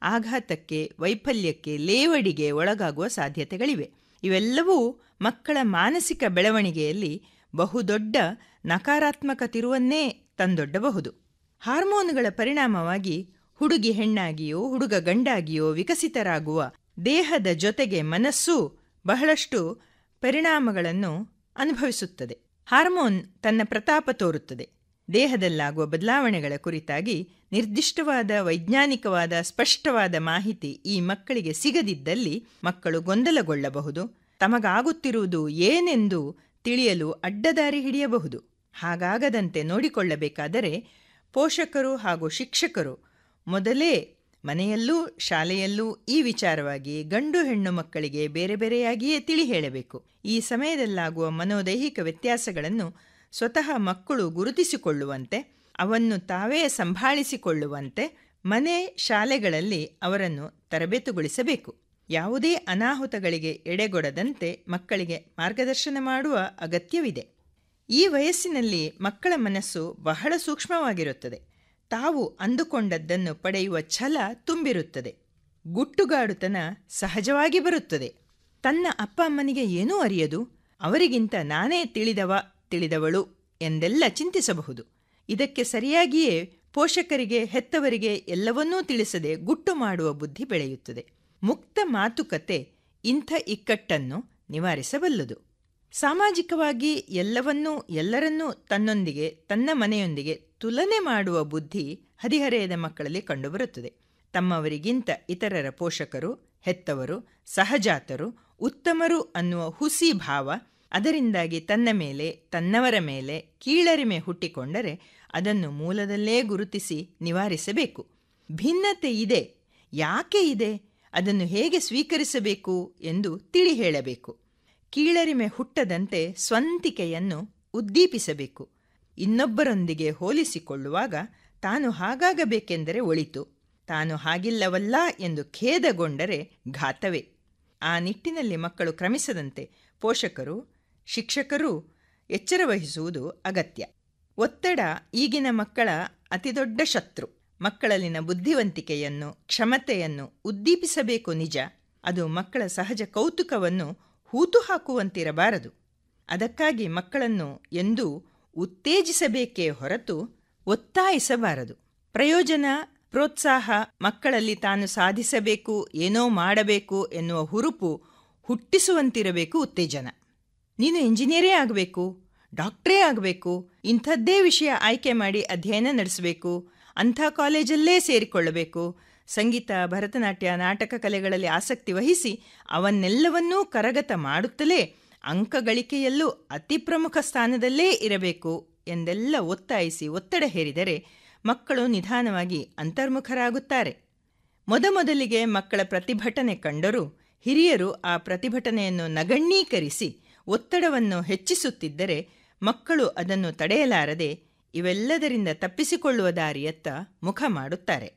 ಆಘಾತಕ್ಕೆ ವೈಫಲ್ಯಕ್ಕೆ ಲೇವಡಿಗೆ ಒಳಗಾಗುವ ಸಾಧ್ಯತೆಗಳಿವೆ ಇವೆಲ್ಲವೂ ಮಕ್ಕಳ ಮಾನಸಿಕ ಬೆಳವಣಿಗೆಯಲ್ಲಿ ಬಹುದೊಡ್ಡ ನಕಾರಾತ್ಮಕ ತಿರುವನ್ನೇ ತಂದೊಡ್ಡಬಹುದು ಹಾರ್ಮೋನುಗಳ ಪರಿಣಾಮವಾಗಿ ಹುಡುಗಿ ಹೆಣ್ಣಾಗಿಯೋ ಹುಡುಗ ಗಂಡಾಗಿಯೋ ವಿಕಸಿತರಾಗುವ ದೇಹದ ಜೊತೆಗೆ ಮನಸ್ಸು ಬಹಳಷ್ಟು ಪರಿಣಾಮಗಳನ್ನು ಅನುಭವಿಸುತ್ತದೆ ಹಾರ್ಮೋನ್ ತನ್ನ ಪ್ರತಾಪ ತೋರುತ್ತದೆ ದೇಹದಲ್ಲಾಗುವ ಬದಲಾವಣೆಗಳ ಕುರಿತಾಗಿ ನಿರ್ದಿಷ್ಟವಾದ ವೈಜ್ಞಾನಿಕವಾದ ಸ್ಪಷ್ಟವಾದ ಮಾಹಿತಿ ಈ ಮಕ್ಕಳಿಗೆ ಸಿಗದಿದ್ದಲ್ಲಿ ಮಕ್ಕಳು ಗೊಂದಲಗೊಳ್ಳಬಹುದು ತಮಗಾಗುತ್ತಿರುವುದು ಏನೆಂದು ತಿಳಿಯಲು ಅಡ್ಡದಾರಿ ಹಿಡಿಯಬಹುದು ಹಾಗಾಗದಂತೆ ನೋಡಿಕೊಳ್ಳಬೇಕಾದರೆ ಪೋಷಕರು ಹಾಗೂ ಶಿಕ್ಷಕರು ಮೊದಲೇ ಮನೆಯಲ್ಲೂ ಶಾಲೆಯಲ್ಲೂ ಈ ವಿಚಾರವಾಗಿ ಗಂಡು ಹೆಣ್ಣು ಮಕ್ಕಳಿಗೆ ಬೇರೆ ಬೇರೆಯಾಗಿಯೇ ತಿಳಿ ಹೇಳಬೇಕು ಈ ಸಮಯದಲ್ಲಾಗುವ ಮನೋದೈಹಿಕ ವ್ಯತ್ಯಾಸಗಳನ್ನು ಸ್ವತಃ ಮಕ್ಕಳು ಗುರುತಿಸಿಕೊಳ್ಳುವಂತೆ ಅವನ್ನು ತಾವೇ ಸಂಭಾಳಿಸಿಕೊಳ್ಳುವಂತೆ ಮನೆ ಶಾಲೆಗಳಲ್ಲಿ ಅವರನ್ನು ತರಬೇತುಗೊಳಿಸಬೇಕು ಯಾವುದೇ ಅನಾಹುತಗಳಿಗೆ ಎಡೆಗೊಡದಂತೆ ಮಕ್ಕಳಿಗೆ ಮಾರ್ಗದರ್ಶನ ಮಾಡುವ ಅಗತ್ಯವಿದೆ ಈ ವಯಸ್ಸಿನಲ್ಲಿ ಮಕ್ಕಳ ಮನಸ್ಸು ಬಹಳ ಸೂಕ್ಷ್ಮವಾಗಿರುತ್ತದೆ ತಾವು ಅಂದುಕೊಂಡದ್ದನ್ನು ಪಡೆಯುವ ಛಲ ತುಂಬಿರುತ್ತದೆ ಗುಟ್ಟುಗಾಡುತನ ಸಹಜವಾಗಿ ಬರುತ್ತದೆ ತನ್ನ ಅಪ್ಪ ಅಮ್ಮನಿಗೆ ಏನೂ ಅರಿಯದು ಅವರಿಗಿಂತ ನಾನೇ ತಿಳಿದವ ತಿಳಿದವಳು ಎಂದೆಲ್ಲ ಚಿಂತಿಸಬಹುದು ಇದಕ್ಕೆ ಸರಿಯಾಗಿಯೇ ಪೋಷಕರಿಗೆ ಹೆತ್ತವರಿಗೆ ಎಲ್ಲವನ್ನೂ ತಿಳಿಸದೆ ಗುಟ್ಟು ಮಾಡುವ ಬುದ್ಧಿ ಬೆಳೆಯುತ್ತದೆ ಮುಕ್ತ ಮಾತುಕತೆ ಇಂಥ ಇಕ್ಕಟ್ಟನ್ನು ನಿವಾರಿಸಬಲ್ಲದು ಸಾಮಾಜಿಕವಾಗಿ ಎಲ್ಲವನ್ನೂ ಎಲ್ಲರನ್ನೂ ತನ್ನೊಂದಿಗೆ ತನ್ನ ಮನೆಯೊಂದಿಗೆ ತುಲನೆ ಮಾಡುವ ಬುದ್ಧಿ ಹದಿಹರೆಯದ ಮಕ್ಕಳಲ್ಲಿ ಕಂಡುಬರುತ್ತದೆ ತಮ್ಮವರಿಗಿಂತ ಇತರರ ಪೋಷಕರು ಹೆತ್ತವರು ಸಹಜಾತರು ಉತ್ತಮರು ಅನ್ನುವ ಹುಸಿ ಭಾವ ಅದರಿಂದಾಗಿ ತನ್ನ ಮೇಲೆ ತನ್ನವರ ಮೇಲೆ ಕೀಳರಿಮೆ ಹುಟ್ಟಿಕೊಂಡರೆ ಅದನ್ನು ಮೂಲದಲ್ಲೇ ಗುರುತಿಸಿ ನಿವಾರಿಸಬೇಕು ಭಿನ್ನತೆ ಇದೆ ಯಾಕೆ ಇದೆ ಅದನ್ನು ಹೇಗೆ ಸ್ವೀಕರಿಸಬೇಕು ಎಂದು ತಿಳಿ ಹೇಳಬೇಕು ಕೀಳರಿಮೆ ಹುಟ್ಟದಂತೆ ಸ್ವಂತಿಕೆಯನ್ನು ಉದ್ದೀಪಿಸಬೇಕು ಇನ್ನೊಬ್ಬರೊಂದಿಗೆ ಹೋಲಿಸಿಕೊಳ್ಳುವಾಗ ತಾನು ಹಾಗಾಗಬೇಕೆಂದರೆ ಒಳಿತು ತಾನು ಹಾಗಿಲ್ಲವಲ್ಲ ಎಂದು ಖೇದಗೊಂಡರೆ ಘಾತವೇ ಆ ನಿಟ್ಟಿನಲ್ಲಿ ಮಕ್ಕಳು ಕ್ರಮಿಸದಂತೆ ಪೋಷಕರು ಶಿಕ್ಷಕರು ಎಚ್ಚರ ವಹಿಸುವುದು ಅಗತ್ಯ ಒತ್ತಡ ಈಗಿನ ಮಕ್ಕಳ ಅತಿದೊಡ್ಡ ಶತ್ರು ಮಕ್ಕಳಲ್ಲಿನ ಬುದ್ಧಿವಂತಿಕೆಯನ್ನು ಕ್ಷಮತೆಯನ್ನು ಉದ್ದೀಪಿಸಬೇಕು ನಿಜ ಅದು ಮಕ್ಕಳ ಸಹಜ ಕೌತುಕವನ್ನು ಹೂತು ಹಾಕುವಂತಿರಬಾರದು ಅದಕ್ಕಾಗಿ ಮಕ್ಕಳನ್ನು ಎಂದೂ ಉತ್ತೇಜಿಸಬೇಕೇ ಹೊರತು ಒತ್ತಾಯಿಸಬಾರದು ಪ್ರಯೋಜನ ಪ್ರೋತ್ಸಾಹ ಮಕ್ಕಳಲ್ಲಿ ತಾನು ಸಾಧಿಸಬೇಕು ಏನೋ ಮಾಡಬೇಕು ಎನ್ನುವ ಹುರುಪು ಹುಟ್ಟಿಸುವಂತಿರಬೇಕು ಉತ್ತೇಜನ ನೀನು ಇಂಜಿನಿಯರೇ ಆಗಬೇಕು ಡಾಕ್ಟ್ರೇ ಆಗಬೇಕು ಇಂಥದ್ದೇ ವಿಷಯ ಆಯ್ಕೆ ಮಾಡಿ ಅಧ್ಯಯನ ನಡೆಸಬೇಕು ಅಂಥ ಕಾಲೇಜಲ್ಲೇ ಸೇರಿಕೊಳ್ಳಬೇಕು ಸಂಗೀತ ಭರತನಾಟ್ಯ ನಾಟಕ ಕಲೆಗಳಲ್ಲಿ ಆಸಕ್ತಿ ವಹಿಸಿ ಅವನ್ನೆಲ್ಲವನ್ನೂ ಕರಗತ ಮಾಡುತ್ತಲೇ ಅಂಕ ಗಳಿಕೆಯಲ್ಲೂ ಅತಿ ಪ್ರಮುಖ ಸ್ಥಾನದಲ್ಲೇ ಇರಬೇಕು ಎಂದೆಲ್ಲ ಒತ್ತಾಯಿಸಿ ಒತ್ತಡ ಹೇರಿದರೆ ಮಕ್ಕಳು ನಿಧಾನವಾಗಿ ಅಂತರ್ಮುಖರಾಗುತ್ತಾರೆ ಮೊದಮೊದಲಿಗೆ ಮಕ್ಕಳ ಪ್ರತಿಭಟನೆ ಕಂಡರೂ ಹಿರಿಯರು ಆ ಪ್ರತಿಭಟನೆಯನ್ನು ನಗಣ್ಣೀಕರಿಸಿ ಒತ್ತಡವನ್ನು ಹೆಚ್ಚಿಸುತ್ತಿದ್ದರೆ ಮಕ್ಕಳು ಅದನ್ನು ತಡೆಯಲಾರದೆ ಇವೆಲ್ಲದರಿಂದ ತಪ್ಪಿಸಿಕೊಳ್ಳುವ ದಾರಿಯತ್ತ ಮುಖ ಮಾಡುತ್ತಾರೆ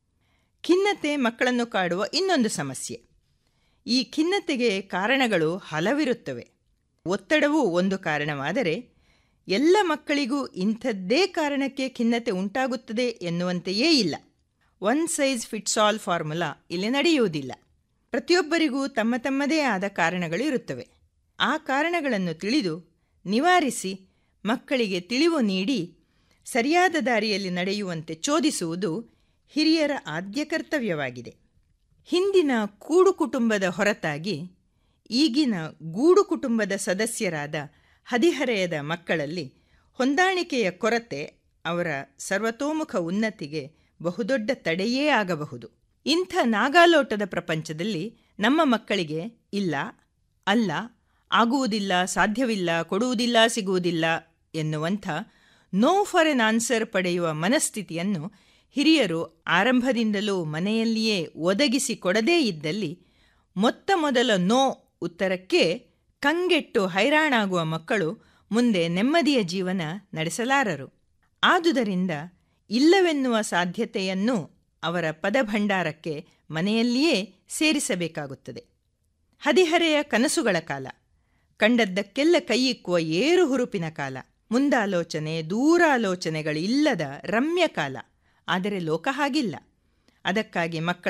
ಖಿನ್ನತೆ ಮಕ್ಕಳನ್ನು ಕಾಡುವ ಇನ್ನೊಂದು ಸಮಸ್ಯೆ ಈ ಖಿನ್ನತೆಗೆ ಕಾರಣಗಳು ಹಲವಿರುತ್ತವೆ ಒತ್ತಡವೂ ಒಂದು ಕಾರಣವಾದರೆ ಎಲ್ಲ ಮಕ್ಕಳಿಗೂ ಇಂಥದ್ದೇ ಕಾರಣಕ್ಕೆ ಖಿನ್ನತೆ ಉಂಟಾಗುತ್ತದೆ ಎನ್ನುವಂತೆಯೇ ಇಲ್ಲ one size fits all formula ಇಲ್ಲಿ ನಡೆಯುವುದಿಲ್ಲ ಪ್ರತಿಯೊಬ್ಬರಿಗೂ ತಮ್ಮ ತಮ್ಮದೇ ಆದ ಕಾರಣಗಳು ಇರುತ್ತವೆ ಆ ಕಾರಣಗಳನ್ನು ತಿಳಿದು ನಿವಾರಿಸಿ ಮಕ್ಕಳಿಗೆ ತಿಳಿವು ನೀಡಿ ಸರಿಯಾದ ದಾರಿಯಲ್ಲಿ ನಡೆಯುವಂತೆ ಚೋದಿಸುವುದು ಹಿರಿಯರ ಆದ್ಯ ಕರ್ತವ್ಯವಾಗಿದೆ ಹಿಂದಿನ ಕೂಡು ಕುಟುಂಬದ ಹೊರತಾಗಿ ಈಗಿನ ಗೂಡು ಕುಟುಂಬದ ಸದಸ್ಯರಾದ ಹದಿಹರೆಯದ ಮಕ್ಕಳಲ್ಲಿ ಹೊಂದಾಣಿಕೆಯ ಕೊರತೆ ಅವರ ಸರ್ವತೋಮುಖ ಉನ್ನತಿಗೆ ಬಹುದೊಡ್ಡ ತಡೆಯೇ ಆಗಬಹುದು ಇಂಥ ನಾಗಾಲೋಟದ ಪ್ರಪಂಚದಲ್ಲಿ ನಮ್ಮ ಮಕ್ಕಳಿಗೆ ಇಲ್ಲ ಅಲ್ಲ ಆಗುವುದಿಲ್ಲ ಸಾಧ್ಯವಿಲ್ಲ ಕೊಡುವುದಿಲ್ಲ ಸಿಗುವುದಿಲ್ಲ ಎನ್ನುವಂಥ ನೋ ಫಾರ್ ಎನ್ ಆನ್ಸರ್ ಪಡೆಯುವ ಮನಸ್ಥಿತಿಯನ್ನು ಹಿರಿಯರು ಆರಂಭದಿಂದಲೂ ಮನೆಯಲ್ಲಿಯೇ ಒದಗಿಸಿ ಕೊಡದೇ ಇದ್ದಲ್ಲಿ ಮೊತ್ತ ಮೊದಲ ನೋ ಉತ್ತರಕ್ಕೆ ಕಂಗೆಟ್ಟು ಹೈರಾಣಾಗುವ ಮಕ್ಕಳು ಮುಂದೆ ನೆಮ್ಮದಿಯ ಜೀವನ ನಡೆಸಲಾರರು ಆದುದರಿಂದ ಇಲ್ಲವೆನ್ನುವ ಸಾಧ್ಯತೆಯನ್ನು ಅವರ ಪದಭಂಡಾರಕ್ಕೆ ಮನೆಯಲ್ಲಿಯೇ ಸೇರಿಸಬೇಕಾಗುತ್ತದೆ ಹದಿಹರೆಯ ಕನಸುಗಳ ಕಾಲ ಕಂಡದ್ದಕ್ಕೆಲ್ಲ ಕೈಯಿಕ್ಕುವ ಏರು ಹುರುಪಿನ ಕಾಲ ಮುಂದಾಲೋಚನೆ ದೂರಾಲೋಚನೆಗಳಿಲ್ಲದ ರಮ್ಯ ಕಾಲ ಆದರೆ ಲೋಕ ಹಾಗಿಲ್ಲ ಅದಕ್ಕಾಗಿ ಮಕ್ಕಳ